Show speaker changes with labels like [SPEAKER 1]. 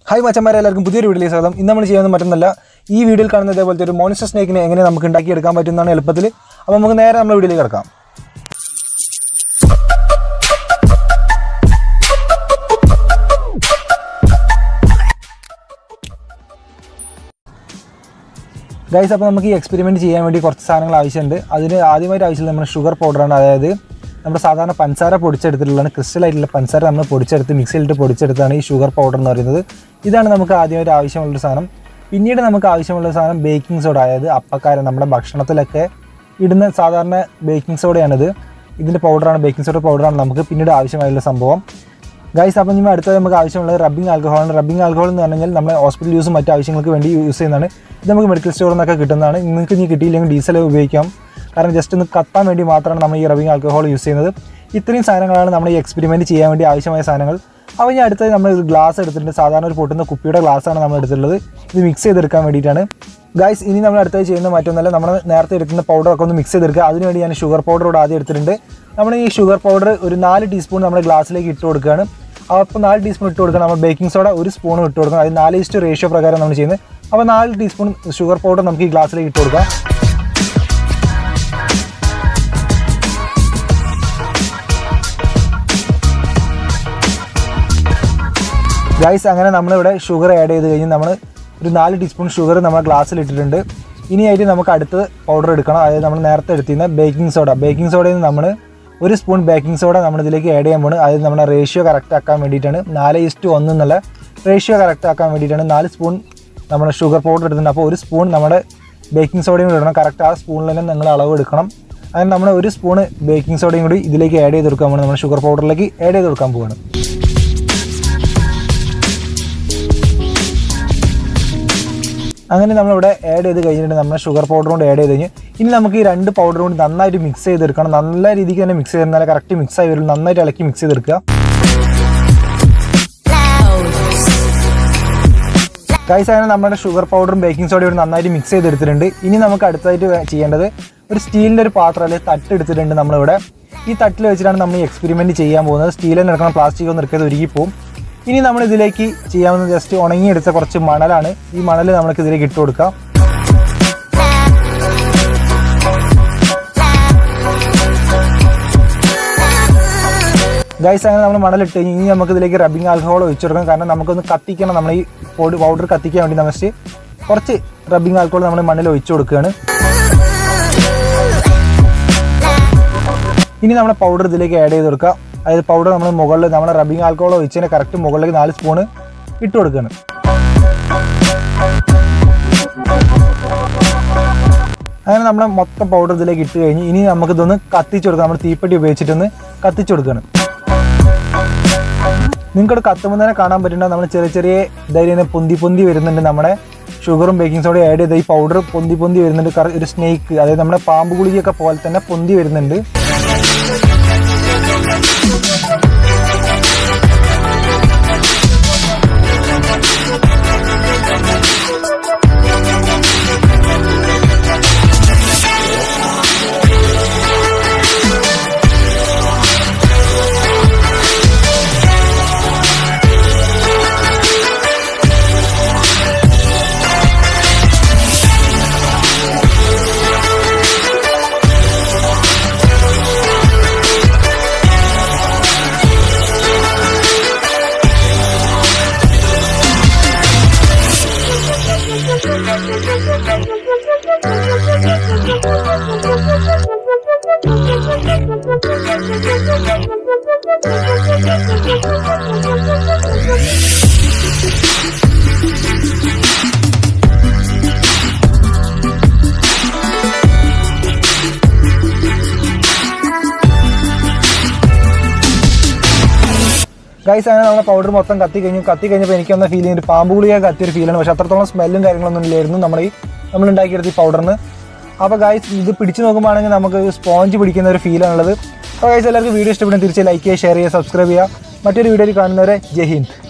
[SPEAKER 1] hi മച്ചന്മാരെ എല്ലാവർക്കും പുതിയൊരു വീഡിയോയിലേക്ക് സ്വാഗതം ഇന്ന് നമ്മൾ ചെയ്യുന്നത് മറ്റൊന്നല്ല ഈ വീഡിയോയിൽ കാണുന്ന ഇതേപോലത്തെ ഒരു മോൺസ്റ്റർ സ്നേക്കിനെ എങ്ങനെ നമുക്ക് ഉണ്ടാക്കിയെടുക്കാൻ പറ്റുന്നതാണ് എളുപ്പത്തിൽ അപ്പോൾ നമുക്ക് നേരെ നമ്മുടെ വീഡിയോയിലേക്ക് കിടക്കാം ഗൈസ് അപ്പോൾ നമുക്ക് ഈ എക്സ്പെരിമെൻറ്റ് ചെയ്യാൻ വേണ്ടി കുറച്ച് സാധനങ്ങൾ ആവശ്യമുണ്ട് അതിന് ആദ്യമായിട്ട് ആവശ്യമുള്ള നമ്മുടെ ഷുഗർ പൗഡറാണ് അതായത് നമ്മുടെ സാധാരണ പഞ്ചസാര പൊടിച്ചെടുത്തിട്ടുള്ളതാണ് ക്രിസ്റ്റൽ ആയിട്ടുള്ള പഞ്ചസാര നമ്മൾ പൊടിച്ചെടുത്ത് മിക്സിയിലിട്ട് പൊടിച്ചെടുത്താണ് ഈ ഷുഗർ പൗഡർ എന്ന് പറയുന്നത് ഇതാണ് നമുക്ക് ആദ്യമായിട്ട് ആവശ്യമുള്ളൊരു സാധനം പിന്നീട് നമുക്ക് ആവശ്യമുള്ള സാധനം ബേക്കിംഗ് സോഡ അതായത് അപ്പക്കാരം നമ്മുടെ ഭക്ഷണത്തിലൊക്കെ ഇടുന്ന സാധാരണ ബേക്കിംഗ് സോഡയാണിത് ഇതിൻ്റെ പൗഡറാണ് ബേക്കിംഗ് സോഡ പൗഡറാണ് നമുക്ക് പിന്നീട് ആവശ്യമായുള്ള സംഭവം ഗൈസ് അപ്പം ഇനി അടുത്തത് നമുക്ക് ആവശ്യമുള്ളത് റബ്ബിംഗ് ആൽക്കഹോളാണ് റബ്ബിംഗ് ആൽക്കഹോൾ എന്ന് പറഞ്ഞാൽ നമ്മൾ ഹോസ്പിറ്റൽ യൂസും മറ്റു ആവശ്യങ്ങൾക്ക് വേണ്ടി യൂസ് ചെയ്യുന്നതാണ് ഇത് നമുക്ക് മെഡിക്കൽ സ്റ്റോറിൽ നിന്നൊക്കെ കിട്ടുന്നതാണ് നിങ്ങൾക്ക് ഇനി കിട്ടിയില്ലെങ്കിൽ ഡീസൽ ഉപയോഗിക്കാം കാരണം ജസ്റ്റ് ഒന്ന് കത്താൻ വേണ്ടി മാത്രമാണ് നമ്മൾ ഈ റബ്ബിംഗ് ആൽക്കഹോൾ യൂസ് ചെയ്യുന്നത് ഇത്രയും സാധനങ്ങളാണ് നമ്മൾ ഈ എക്സ്പെരിമെൻറ്റ് ചെയ്യാൻ വേണ്ടി ആവശ്യമായ സാധനങ്ങൾ അപ്പോൾ ഇനി അടുത്തത് നമ്മൾ ഒരു ഗ്ലാസ് എടുത്തിട്ടുണ്ട് സാധാരണ ഒരു പൊട്ടുന്ന കുപ്പിയുടെ ഗ്ലാസ്സാണ് നമ്മൾ എടുത്തിട്ടുള്ളത് ഇത് മിക്സ് ചെയ്തെടുക്കാൻ വേണ്ടിയിട്ടാണ് ഗൈസ് ഇനി നമ്മൾ അടുത്തത് ചെയ്യുന്ന മറ്റൊന്നല്ല നമ്മൾ നേരത്തെ എടുക്കുന്ന പൗഡറൊക്കെ ഒന്ന് മിക്സ് ചെയ്തെടുക്കുക അതിനുവേണ്ടി ഞാൻ ഷുഗർ പൗഡർ ഇവിടെ ആദ്യം എടുത്തിട്ടുണ്ട് നമ്മൾ ഈ ഷുഗർ പൗഡർ ഒരു നാല് ടീസ്പൂൺ നമ്മുടെ ഗ്ലാസ്സിലേക്ക് ഇട്ട് കൊടുക്കുകയാണ് അപ്പോൾ നാല് ടീസ്പൂൺ ഇട്ട് കൊടുക്കണം നമ്മൾ ബേക്കിംഗ് സോഡ ഒരു സ്പൂൺ ഇട്ട് കൊടുക്കണം അത് നാല് ഇസ്റ്റ് റേഷ്യോ പ്രകാരം നമ്മൾ ചെയ്യുന്നത് അപ്പോൾ നാല് ടീസ്പൂൺ ഷുഗർ പൗഡർ നമുക്ക് ഈ ഗ്ലാസ്സിലേക്ക് ഇട്ട് കൊടുക്കാം ഗൈസ് അങ്ങനെ നമ്മളിവിടെ ഷുഗർ ആഡ് ചെയ്ത് കഴിഞ്ഞ് നമ്മൾ ഒരു നാല് ടീസ്പൂൺ ഷുഗർ നമ്മൾ ഗ്ലാസ്സിൽ ഇട്ടിട്ടുണ്ട് ഇനിയായിട്ട് നമുക്ക് അടുത്ത് പൗഡർ എടുക്കണം അതായത് നമ്മൾ നേരത്തെ എടുത്തിരുന്ന ബേക്കിംഗ് സോഡ ബേക്കിംഗ് സോഡയിൽ നിന്ന് നമ്മൾ ഒരു സ്പൂൺ ബേക്കിംഗ് സോഡ നമ്മൾ ഇതിലേക്ക് ആഡ് ചെയ്യാൻ പോകുന്നത് അതായത് നമ്മുടെ റേഷ്യോ കറക്റ്റ് ആക്കാൻ വേണ്ടിയിട്ടാണ് നാല് ഇസ്റ്റ് ഒന്ന് എന്നുള്ള റേഷ്യോ കറക്റ്റ് ആക്കാൻ വേണ്ടിയിട്ടാണ് നാല് സ്പൂൺ നമ്മുടെ ഷുഗർ പൗഡർ എടുത്തിട്ടുണ്ട് അപ്പോൾ ഒരു സ്പൂൺ നമ്മുടെ ബേക്കിംഗ് സോഡയും കൂടി ഇടണം കറക്റ്റ് ആ സ്പൂണിൽ തന്നെ നിങ്ങൾ അളവ് എടുക്കണം അങ്ങനെ നമ്മൾ ഒരു സ്പൂൺ ബേക്കിംഗ് സോഡയും കൂടി ഇതിലേക്ക് ആഡ് ചെയ്ത് കൊടുക്കാൻ പോകുന്നത് നമ്മുടെ ഷുഗർ പൗഡറിലേക്ക് ആഡ് ചെയ്ത് കൊടുക്കാൻ പോവുകയാണ് അങ്ങനെ നമ്മളിവിടെ ആഡ് ചെയ്ത് കഴിഞ്ഞിട്ട് നമ്മൾ ഷുഗർ പൗഡർ കൊണ്ട് ആഡ് ചെയ്ത് കഴിഞ്ഞ് ഇനി നമുക്ക് ഈ രണ്ട് പൗഡർ കൊണ്ട് നന്നായിട്ട് മിക്സ് ചെയ്തെടുക്കണം നല്ല രീതിക്ക് തന്നെ മിക്സ് ചെയ്തെന്നാൽ കറക്റ്റ് മിക്സ് ആയി വരും നന്നായിട്ട് ഇളക്കി മിക്സ് ചെയ്തെടുക്കുക കൈസ് അങ്ങനെ നമ്മുടെ ഷുഗർ പൗഡറും ബേക്കിംഗ് സോഡയും കൂടി നന്നായിട്ട് മിക്സ് ചെയ്തെടുത്തിട്ടുണ്ട് ഇനി നമുക്ക് അടുത്തായിട്ട് വേ- ചെയ്യേണ്ടത് ഒരു സ്റ്റീലിൻ്റെ ഒരു പാത്രം അല്ലെങ്കിൽ തട്ട് എടുത്തിട്ടുണ്ട് നമ്മളിവിടെ ഈ തട്ടിൽ വെച്ചിട്ടാണ് നമ്മൾ ഈ എക്സ്പെരിമെൻറ്റ് ചെയ്യാൻ പോകുന്നത് സ്റ്റീലിൽ നിന്ന് എടുക്കണം പ്ലാസ്റ്റിക് ഒന്നും എടുക്കാതെ ഒരുക്കി പോകും ഇനി നമ്മൾ ഇതിലേക്ക് ചെയ്യാവുന്ന ജസ്റ്റ് ഉണങ്ങിയെടുത്ത കുറച്ച് മണലാണ് ഈ മണൽ നമുക്ക് ഇതിലേക്ക് ഇട്ട് കൊടുക്കാം ഗൈസ് അങ്ങനെ നമ്മൾ മണലിട്ട് കഴിഞ്ഞ് ഇനി നമുക്ക് ഇതിലേക്ക് റബ്ബിംഗ് ആൽക്കഹോൾ ഒഴിച്ചു കൊടുക്കണം കാരണം നമുക്കൊന്ന് കത്തിക്കണം നമ്മൾ ഈ പൊടി പൗഡർ കത്തിക്കാൻ വേണ്ടി നമ്മൾ just കുറച്ച് റബ്ബിംഗ് ആൽക്കഹോൾ നമ്മൾ മണ്ണിൽ ഒഴിച്ചു കൊടുക്കുകയാണ് ഇനി നമ്മുടെ പൗഡർ ഇതിലേക്ക് ആഡ് ചെയ്ത് കൊടുക്കുക അതായത് പൗഡർ നമ്മൾ മുകളിൽ നമ്മുടെ റബ്ബിംഗ് ആൽക്കഹോൾ ഒഴിച്ചതിന് കറക്റ്റ് മുകളിലേക്ക് നാല് സ്പൂണ് ഇട്ട് കൊടുക്കുകയാണ് അങ്ങനെ നമ്മൾ മൊത്തം പൗഡർ ഇതിലേക്ക് ഇട്ട് കഴിഞ്ഞ് ഇനി നമുക്കിതൊന്ന് കത്തിച്ച് കൊടുക്കാം നമ്മൾ തീപ്പെട്ടി ഉപയോഗിച്ചിട്ടൊന്ന് കത്തിച്ച് കൊടുക്കുകയാണ് നിങ്ങൾക്ക് കത്തുമ്പോൾ തന്നെ കാണാൻ പറ്റുന്നുണ്ട് നമ്മൾ ചെറിയ ചെറിയ ഇതായിട്ട് പൊന്തി പൊന്തി വരുന്നുണ്ട് നമ്മുടെ ഷുഗറും ബേക്കിംഗ് സോഡയും ആഡ് ചെയ്ത ഈ പൗഡർ പൊന്തി പൊന്തി വരുന്നുണ്ട് കറ- ഒരു സ്നേക്ക് അതായത് നമ്മുടെ പാമ്പ് ഗുളികയൊക്കെ പോലെ തന്നെ പൊന്തി വരുന്നുണ്ട് ഗൈസ് അങ്ങനെ നമ്മുടെ പൗഡർ മൊത്തം കത്തി കഴിഞ്ഞു കത്തി കഴിഞ്ഞപ്പോൾ എനിക്ക് വന്ന ഫീൽ ഒരു പാമ്പ് ഗുളിക കത്തിയൊരു ഫീലാണ് പക്ഷെ അത്രത്തോളം സ്മെല്ലും കാര്യങ്ങളൊന്നും ഇല്ലായിരുന്നു നമ്മൾ ഈ നമ്മൾ ഉണ്ടാക്കിയെടുത്ത ഈ പൗഡറിന് അപ്പോൾ ഗൈസ് ഇത് പിടിച്ചു നോക്കുമ്പോഴാണെങ്കിൽ നമുക്ക് സ്പോഞ്ച് പിടിക്കുന്ന ഒരു ഫീലാണുള്ളത് അപ്പോൾ ഗൈസ് എല്ലാവർക്കും വീഡിയോ ഇഷ്ടപ്പെടുന്ന തിരിച്ച് ലൈക്ക് ചെയ്യുക ഷെയർ ചെയ്യുക സബ്സ്ക്രൈബ് ചെയ്യുക മറ്റൊരു വീഡിയോയിൽ കാണുന്നവരെ ജയ് ഹിന്ദ്